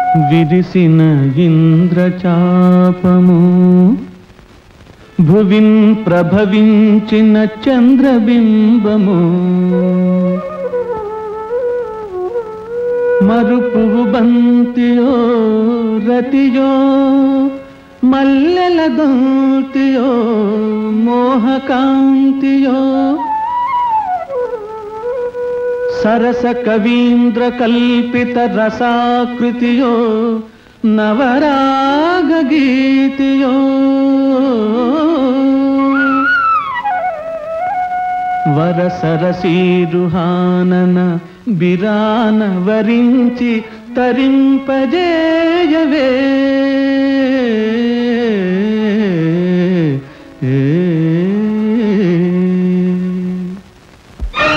విరిసిన ఇంద్రచాపము భువిన్ ప్రభవించిన చంద్రబింబము మరుపువు బంతియో రతియో మల్లెల దంతియో మోహకాంతియో సరస కవీంద్ర కల్పిత రసాకృతియో నవరాగ గీతియో వరసరసీరుహానన బిరాన వరించి తరింపజేయవే ఏ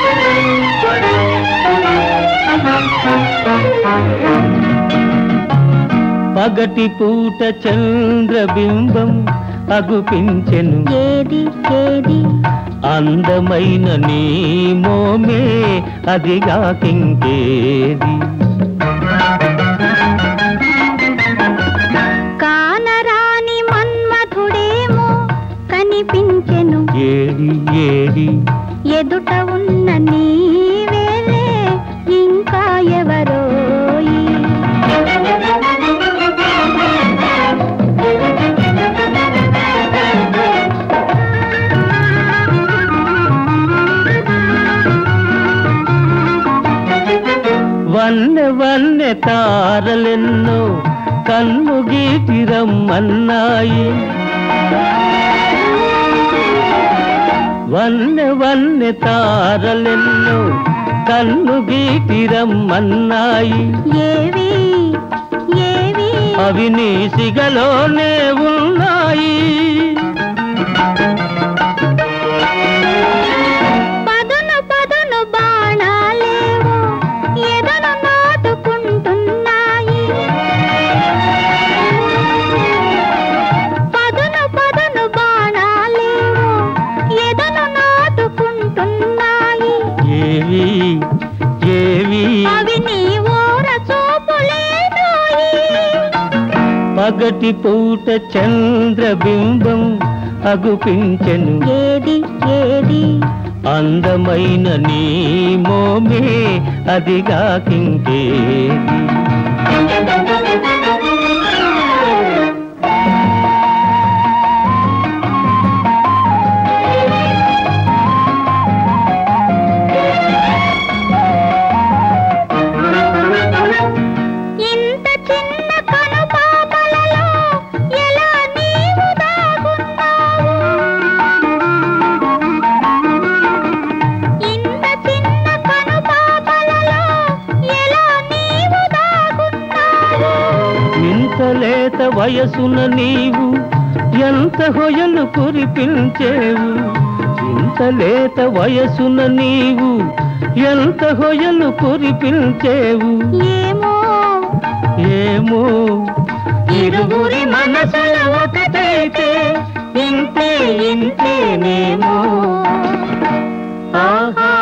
పగటి పూట చంద్రబింబం అగుపించెను ఏది ఏది అందమైన నీ మోమే అదిగాకింకేది కానరాని మన్మధుడేమో కనిపించెను ఏడి ఏడి ఎదుట ఉన్న నీవేలే ఇంకా ఎవరోయి వన్నె వన్నె తారలెన్నో కన్ను గీతిరమ్మన్నాయి వన్నె వన్నె తారలెన్నో కన్ను గీతిరమ్మన్నాయి ఏవి ఏవి అవి నీ సిగలోనే ఉన్నాయి పదును పదును బాణాలేవో ఎదను నాటుకుంటున్నాయి పదును పదును బాణాలేవో ఎదను నాటుకుంటున్నాయి ఏవి ఏవి అవి నీ ఓర చూపులేనోయి పగటి పూట చంద్రబింబం అగుపించెను ఏది ఏది అందమైన నీ మోమే అదిగాకింకేది ఇంత చిన్న కనుపాపలలో ఎలా నీవు దాగున్నావు ఇంత చిన్న కనుపాపలలో ఎలా నీవు దాగున్నావు ఇంత లేత వయసున నీవు ఎంత హొయలు కురిపించేవు ఇంత లేత వయసున నీవు ఎంత హొయలు కురిపించేవు ఏమో ఏమో ఇరువురి మనసుల ఒకటైతే ఇంతే ఇంతేనేమో ఆహా